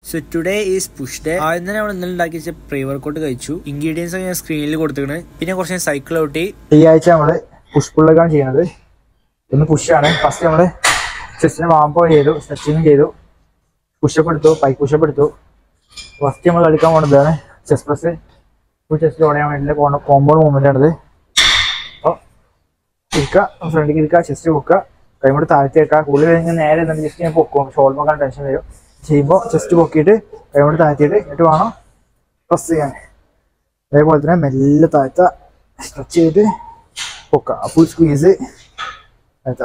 So today is push day ആദ്യം തന്നെ നമ്മൾ ഇന്നലെ ഉണ്ടാക്കി വെച്ച പ്രീ വർക്കൗട്ട് കഴിച്ചു ഇൻഗ്രീഡിയൻസ് ഒക്കെ ഞാൻ സ്ക്രീനിൽ കൊടുത്തിട്ടുണ്ട് പിന്നെ കുറച്ച് സൈക്കിൾ ഔട്ടി ഈ ആഴ്ച നമ്മള് പുഷ് പുള്ളൊക്കെയാണ് ചെയ്യുന്നത് ഒന്ന് പുഷാണ് ഫസ്റ്റ് നമ്മള് ചെസ്റ്റിന് വാമ്പോ ചെയ്തു സ്ട്രെച്ചിങ് ചെയ്തു പുഷപ്പ് എടുത്തു പൈ പുഷപ്പ് എടുത്തു ഫസ്റ്റ് നമ്മൾ കളിക്കാൻ പോകുന്നതാണ് ചെസ് പ്രസ് ഫുൾ ചെസ്റ്റ് ഓടാൻ വേണ്ടിയിട്ട് കോമ്പോ മൂവ്മെന്റ് ആണിത് അപ്പോൾ ഇരിക്കുക ഫ്രണ്ടിലേക്ക് ഇരിക്കുക ചെസ്റ്റ് പൊക്കുക കൈമോട് താഴ്ത്തി വെക്കുക കൂടുതൽ കഴിഞ്ഞാൽ നേരെ എന്നിട്ട് ജസ്റ്റ് ഞാൻ പൊക്കും ഷോൾമൊക്കെ ടെൻഷൻ വരും ചെയ്യുമ്പോൾ ചെസ്റ്റ് പൊക്കിയിട്ട് കൈമോട് താഴ്ത്തിയിട്ട് എന്നിട്ട് വേണം പ്രസ് ചെയ്യാൻ അതേപോലെ തന്നെ മെല്ലെ താഴ്ത്ത സ്ട്രെച്ച് ചെയ്ത് പൊക്കുക ഫുൾ സ്ക്വീസ് താഴ്ത്ത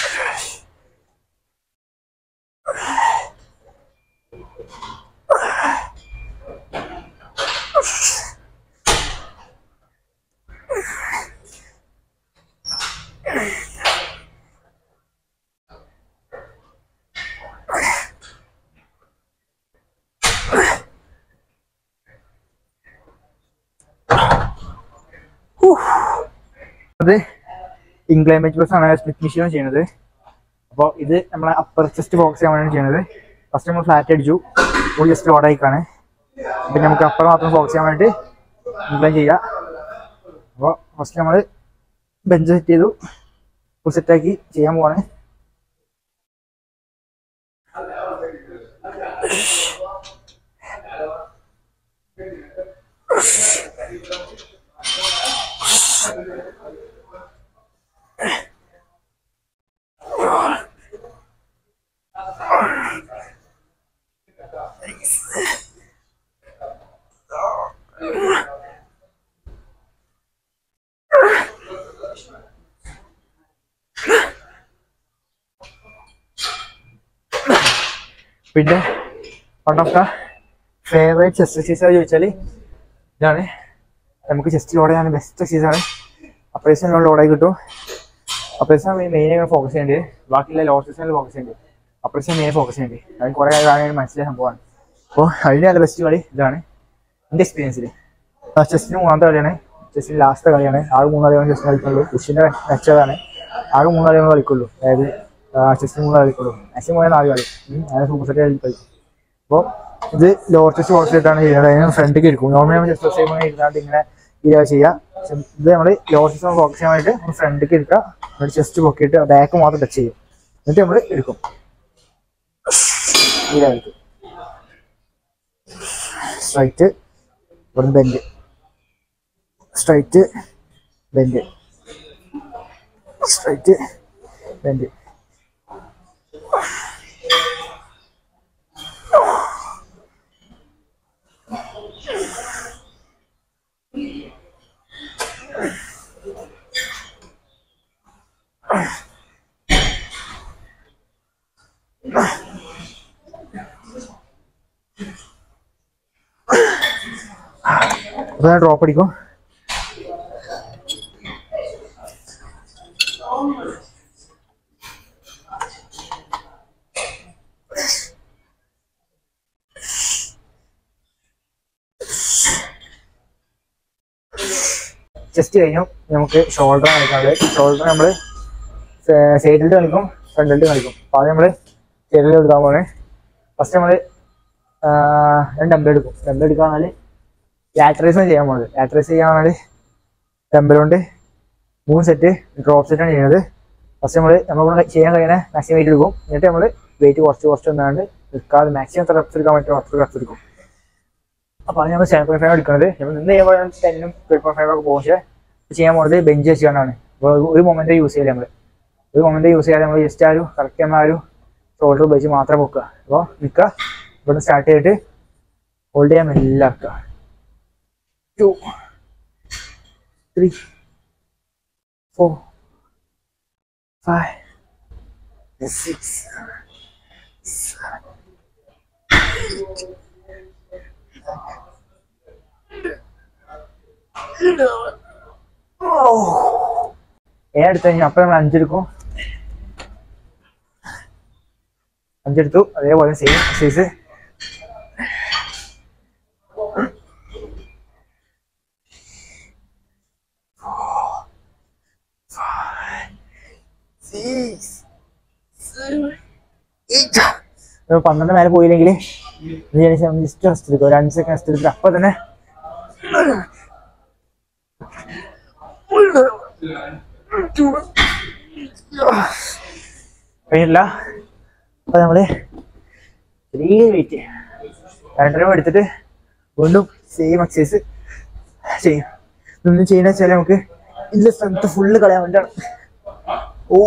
അത് ഇൻക്ലൈമേറ്റ് പ്രസ് ആണ് സ്മിത്ത് മെഷീൻ ചെയ്യുന്നത് അപ്പോൾ ഇത് നമ്മളെ അപ്പർ ചെസ്റ്റ് ഫോക്കസ് ചെയ്യാൻ വേണ്ടിയാണ് ചെയ്യുന്നത് ഫസ്റ്റ് നമ്മൾ ഫ്ലാറ്റ് അടിച്ചു ഫുൾ ജസ്റ്റ് ഓടായിക്കാണ് അപ്പം നമുക്ക് അപ്പർ മാത്രം ഫോക്കസ് ചെയ്യാൻ വേണ്ടി ഇൻക്ലൈൻ ചെയ്യാം അപ്പോൾ ഫസ്റ്റ് നമ്മൾ ബെഞ്ച് സെറ്റ് ചെയ്തു ഫുൾ സെറ്റാക്കി ചെയ്യാൻ പോവാണ് പിന്നെ one of the favourite chest exercise ചോദിച്ചാൽ ഇതാണ് നമുക്ക് ചെസ്റ്റ് ലോഡ് ചെയ്യാൻ ബെസ്റ്റ് എക്സസൈസ് ആണ് അപ്പറേഷൻ ലോഡായി കിട്ടും അപ്പറേഷൻ മെയിൻ ഫോക്കസ് ചെയ്യേണ്ടത് ബാക്കിയുള്ള ലോ സെക്ഷനിൽ ഫോക്കസ് ചെയ്യേണ്ടത് അപ്പറേഷൻ മെയിൻ ഫോക്കസ് ചെയ്യേണ്ടത് അത് കുറേ കാര്യം മനസ്സിലായ സംഭവമാണ് അപ്പോൾ അതിന് നല്ല ബെസ്റ്റ് കളി ഇതാണ് എൻ്റെ എക്സ്പീരിയൻസിൽ ചെസ്റ്റിന് മൂന്നാമത്തെ കളിയാണ് ചെസ്റ്റിന് ലാസ്റ്റ് കളിയാണ് ആകെ മൂന്നാല് കളി ചെസ്റ്റിന് കളിക്കുള്ളൂ പുഷിൻ്റെ മെച്ചതാണ് ആകെ മൂന്നാല് കളി കളിക്കുള്ളൂ അതായത് ചെസ്റ്റിന് മൂന്നാല് കളിക്കുള്ളൂ മാക്സിമം പോയാൽ നാല് കളി ഉം, അങ്ങനെ സൂപ്പർ സെറ്റ് കളിക്കും അപ്പോൾ ഇത് ലോവർ ചെസ്റ്റ് ഫോക്കസ് ചെയ്തിട്ടാണ് ചെയ്യുന്നത് അതിന് ഫ്രണ്ടിലേക്ക് ഇരിക്കും നോർമലി നമ്മൾ ചെസ്റ്റ് ചെയ്യുമ്പോൾ ഇരുന്നാണ്ട് ഇങ്ങനെ ഇരിക്കുക ചെയ്യുക പക്ഷെ ഇത് നമ്മൾ ലോവർ ചെസ്റ്റ് ഫോക്കസ് ചെയ്യാൻ വേണ്ടിയിട്ട് ഫ്രണ്ടിലേക്ക് ഇരിക്കുക എന്നിട്ട് ചെസ്റ്റ് പൊക്കിയിട്ട് ബാക്ക് മാത്രം ടച്ച് ചെയ്യും എന്നിട്ട് നമ്മൾ എടുക്കും ഇതായിരിക്കും സ്ട്രൈറ്റ് ഇവിടുന്ന് bend straight bend straight bend അപ്പോൾ ഞാൻ ഡ്രോപ്പ് അടിക്കും ചെസ്റ്റ് കഴിഞ്ഞു നമുക്ക് ഷോൾഡർ കളിക്കാനുള്ളത് ഷോൾഡർ നമ്മൾ സൈഡിൽ കളിക്കും ഫ്രണ്ടിൽ കളിക്കും അപ്പോൾ അത് നമ്മൾ സൈഡിൽ എടുക്കാൻ പോണേ ഫസ്റ്റ് നമ്മൾ രണ്ട് ഡമ്പൽ എടുക്കും ഡമ്പൽ എടുക്കാൻ പറഞ്ഞാൽ ലാറ്ററൈസ് ചെയ്യാൻ പോകുന്നത് ലാറ്ററൈസ് ചെയ്യാൻ പറഞ്ഞാൽ ഡമ്പൽ കൊണ്ട് മൂന്ന് സെറ്റ് ഡ്രോപ്പ് സെറ്റാണ് ചെയ്യുന്നത് ഫസ്റ്റ് നമ്മൾ നമ്മൾ ചെയ്യാൻ കഴിയുന്ന മാക്സിമം വെയിറ്റ് എടുക്കും എന്നിട്ട് നമ്മൾ വെയിറ്റ് കുറച്ച് കുറച്ച് വന്നാണ്ട് നിൽക്കാതെ മാക്സിമം എത്ര റെപ്സ് എടുക്കാൻ പറ്റുമോ അത്ര റെപ്സ് എടുക്കും അപ്പോൾ അത് നമ്മൾ സെവൻ പോയിന്റ് ഫൈവ് എടുക്കുന്നത് നമ്മൾ നിന്ന് ചെയ്യുമ്പോൾ ടെന്നും ട്വൽവ് പോയിന്റ് ഫൈവ് ഒക്കെ പോകും പക്ഷേ ഇത് ചെയ്യാൻ പോകുന്നത് ബെഞ്ച് വെച്ചുകൊണ്ടാണ് അപ്പോൾ ഒരു മൊമെന്റ് യൂസ് ചെയ്യില്ല നമ്മൾ ഒരു മൊമെന്റ് യൂസ് ചെയ്യാതെ നമ്മൾ ജസ്റ്റ് ആ ഒരു കറക്റ്റ് നമ്മൾ ആ ഒരു ഷോൾഡർ ഉപയോഗിച്ച് മാത്രം പൊക്കുക അപ്പോൾ നിൽക്കുക ഇവിടെ സ്റ്റാർട്ട് ചെയ്തിട്ട് ഹോൾഡ് ചെയ്യാൻ മെല്ലെ ആക്കുക two three four five six ഏ എടുത്തു കഴിഞ്ഞാൽ അപ്പം നമ്മൾ അഞ്ചെടുക്കും അഞ്ചെടുത്തു അതേപോലെ സെയിം എക്സസൈസ് പന്ത്രണ്ട് മേലെ പോയില്ലെങ്കിൽ ജസ്റ്റ് റെസ്റ്റ് എടുക്കുക ഒരു അഞ്ച് സെക്കൻഡ് റെസ്റ്റ് എടുത്തിട്ട് അപ്പൊ തന്നെ കഴിഞ്ഞില്ല അപ്പൊ നമ്മള് ചെറിയ വെയിറ്റ് രണ്ടര എടുത്തിട്ട് വീണ്ടും സെയിം എക്സസൈസ് ചെയ്യും ഇതൊന്നും ചെയ്യുന്ന വെച്ചാൽ നമുക്ക് ഇതിന്റെ സ്ട്രെങ്ത് ഫുള്ള് കളയാൻ വേണ്ടിയാണ് ഓ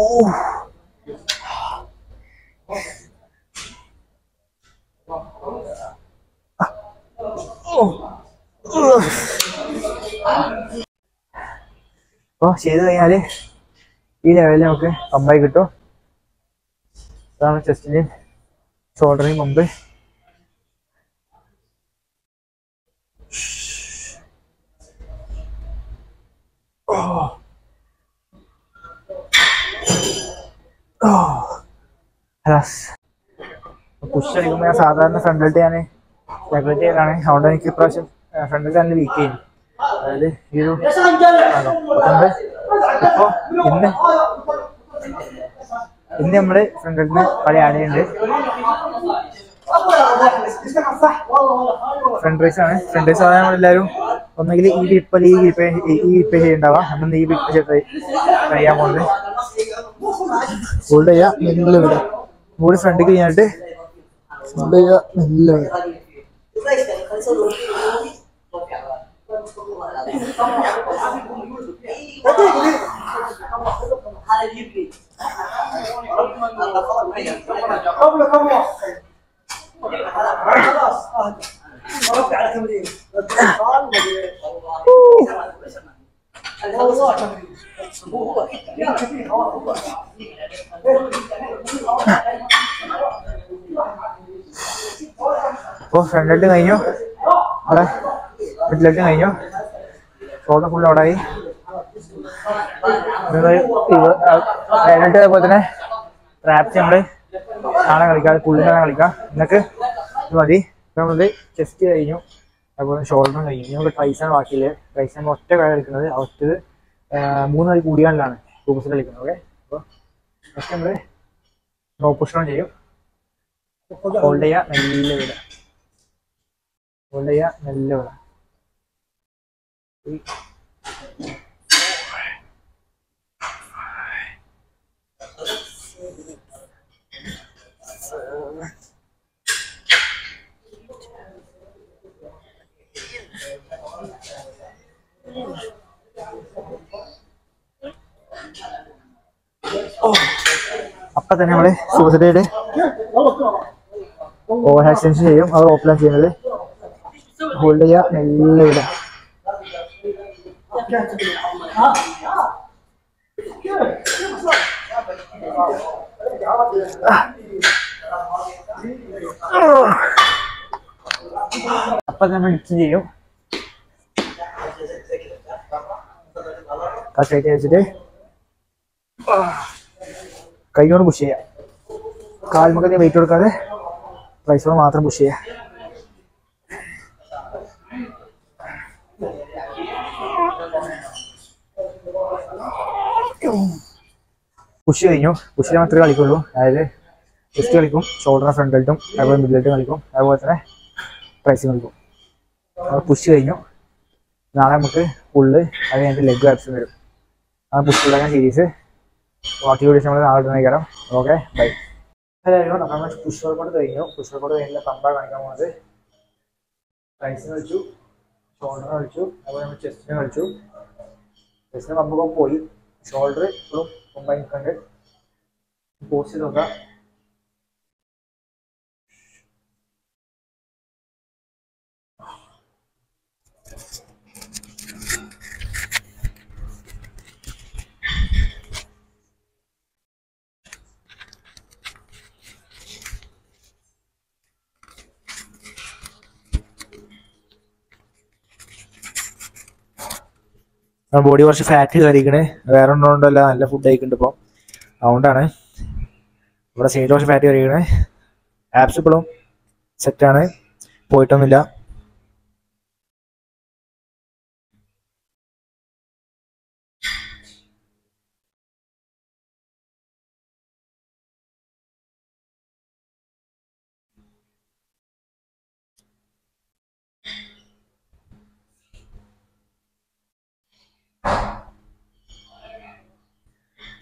അപ്പോൾ ചെയ്ത് കഴിഞ്ഞാൽ ഈ ലെവലിൽ നമുക്ക് പമ്പായി കിട്ടും അതാണ് ചെസ്റ്റിൻ്റെയും ഷോൾഡറിൻ്റെയും പമ്പ് പുഷ് അടിക്കുമ്പോൾ ഞാൻ സാധാരണ ഫ്രണ്ടിലിട്ട് ഞാൻ സെപ്പറേറ്റ് ചെയ്യലാണ് അതുകൊണ്ട് എനിക്ക് ഇപ്രാവശ്യം ഫ്രണ്ടിൽ തന്നെ വീക്ക് ചെയ്യും അതായത് ഈ ഒരു ഭാഗം. അതുകൊണ്ട് ഇപ്പോൾ ഇന്ന് ഇന്ന് നമ്മള് ഫ്രണ്ടിൽ നിന്ന് കളി ആഡ് ചെയ്യുന്നുണ്ട് ഫ്രണ്ട് റൈസ് ആണ് ഫ്രണ്ട് റൈസ് സാധാരണ നമ്മളെല്ലാവരും ഒന്നെങ്കിൽ ഈ ഗ്രിപ്പ് അല്ലെങ്കിൽ ഈ ഗ്രിപ്പ് ഈ ഗ്രിപ്പ് ചെയ്യുന്നുണ്ടാവാം നമ്മൾ ഈ ഗ്രിപ്പ് ചെയ്ത് ട്രൈ ചെയ്യാൻ പോകുന്നത് ഹോൾഡ് ചെയ്യുക മെല്ലെ വിടുക ബോഡി ഫ്രണ്ടിൽ കഴിഞ്ഞിട്ട് ഹോൾഡ് ചെയ്യുക മെല്ലെ വിടുക അപ്പോൾ ഫ്രണ്ടിലോട്ട് കഴിഞ്ഞു അവിടെ മിഡിലോട്ട് കഴിഞ്ഞു ഷോൾഡർ ഫുൾ അവിടായി ഡയറക്റ്റ് അതേപോലെ തന്നെ ട്രാപ്സ് നമ്മള് നാളെ കളിക്കാം പുള്ളിനെ കളിക്കാം എന്നൊക്കെ ഇത് മതി ഇപ്പൊ നമ്മളത് ചെസ്റ്റ് കഴിഞ്ഞു അതുപോലെ ഷോൾഡറും കഴിഞ്ഞു ഇനി നമുക്ക് ട്രൈസാണ് ബാക്കിയില്ലേ ട്രൈസ് നമ്മൾ ഒറ്റ കളി കളിക്കുന്നത് ആ ഒറ്റത് മൂന്ന് കളി കൂടിയാണ്ടാണ് സൂപ്പർ കളിക്കുന്നത് ഓക്കെ അപ്പോൾ ഫസ്റ്റ് നമ്മൾ നോ പുഷണം ചെയ്യും ഹോൾഡ് ചെയ്യുക മെല്ലെ വിടുക ഹോൾഡ് ചെയ്യുക മെല്ലെ വിടുക അപ്പൊ തന്നെ നമ്മള് സൂസൈഡ് ഓവർ എക്സ്റ്റൻഷൻ ചെയ്യും അത് ഓപ്പൺ ചെയ്യുന്നത് ഹോൾഡ് ചെയ്യുക മെല്ലെ വിടുക അപ്പൊ നമ്മൾ ഡിക്ഷൻ ചെയ്യും കറക്റ്റ് വെച്ചിട്ട് കൈ കൊണ്ട് പുഷ് ചെയ്യാം കാൽമുഖത്തെ വെയിറ്റ് കൊടുക്കാതെ പ്രൈസോട് മാത്രം പുഷ് ചെയ്യാം പുഷ് കഴിഞ്ഞു പുഷിൽ മാത്രമേ കളിക്കുള്ളൂ അതായത് ചെസ്റ്റ് കളിക്കും ഷോൾഡർ ഫ്രണ്ട് ബെൽറ്റും അതുപോലെ മിഡ് ബെൽറ്റും കളിക്കും അതുപോലെ തന്നെ പ്രൈസും കളിക്കും പുഷ് കഴിഞ്ഞു നാളെ നമുക്ക് ഫുള്ള് അത് കഴിഞ്ഞിട്ട് ലെഗ് ആപ്ഷൻ വരും ആ പുഷ് സീരീസ് ബാക്കി വീഡിയോസ് നമ്മൾ നാളെ കാണിക്കാം ഓക്കെ ബൈ അതായത് നമ്മൾ പുഷ് വർക്കൗട്ട് കഴിഞ്ഞു പുഷ് വർക്കൗട്ട് കഴിഞ്ഞില്ല പമ്പ കാണിക്കാൻ പോകുന്നത് പ്രൈസിന് കളിച്ചു ഷോൾഡർ കളിച്ചു അതുപോലെ നമ്മൾ ചെസ്റ്റിന് കളിച്ചു ചെസ്റ്റിന് പമ്പൊക്കെ പോയി ഷോൾഡർ ഇപ്പോഴും മുമ്പായി നിൽക്കുന്നുണ്ട് പോസ്റ്റ് നോക്കാം ബോഡി കുറച്ച് ഫാറ്റ് കയറിക്കണ് വേറെ ഒന്നും കൊണ്ടല്ല നല്ല ഫുഡ് കഴിക്കുന്നുണ്ട് ഇപ്പോൾ അതുകൊണ്ടാണ് ഇവിടെ സൈഡ് കുറച്ച് ഫാറ്റ് കയറിക്കണ് ആപ്സ് ഇപ്പോഴും സെറ്റാണ് പോയിട്ടൊന്നുമില്ല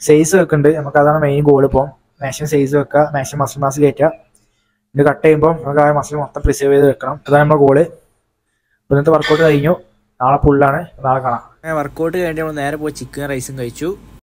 സൈസ് വെക്കുന്നുണ്ട് നമുക്ക് അതാണ് മെയിൻ ഗോൾ ഇപ്പോൾ മാക്സിമം സൈസ് വെക്കുക മാക്സിമം മസിൽ മാസ് കയറ്റുക ഇത് കട്ട് ചെയ്യുമ്പോൾ നമുക്ക് ആ മസിൽ മൊത്തം പ്രിസർവ് ചെയ്ത് വെക്കണം അതാണ് നമ്മുടെ ഗോള് ഇന്നത്തെ വർക്കൗട്ട് കഴിഞ്ഞു നാളെ ഫുള്ളാണ് നാളെ കാണാം വർക്കൗട്ട് കഴിഞ്ഞിട്ട് നമ്മൾ നേരെ പോയി ചിക്കൻ റൈസും കഴിച്ചു